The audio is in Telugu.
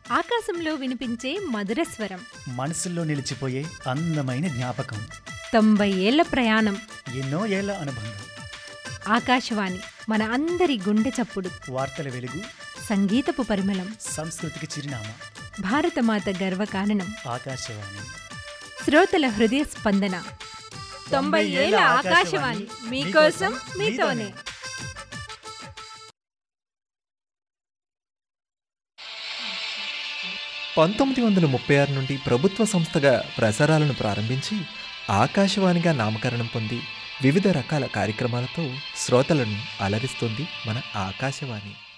ఆకాశంలో వినిపించే మధుర స్వరం మనసుల్లో నిలిచిపోయే అందమైన జ్ఞాపకం తొంభై ఏళ్ల ప్రయాణం ఎన్నో ఏళ్ల అనుబంధం ఆకాశవాణి మన అందరి గుండె చప్పుడు వార్తల వెలుగు సంగీతపు పరిమళం సంస్కృతికి చిరునామా భారతమాత గర్వకారణం ఆకాశవాణి శ్రోతల హృదయ స్పందన తొంభై ఏళ్ల ఆకాశవాణి మీకోసం మీతోనే పంతొమ్మిది వందల ముప్పై ఆరు నుండి ప్రభుత్వ సంస్థగా ప్రసారాలను ప్రారంభించి ఆకాశవాణిగా నామకరణం పొంది వివిధ రకాల కార్యక్రమాలతో శ్రోతలను అలరిస్తుంది మన ఆకాశవాణి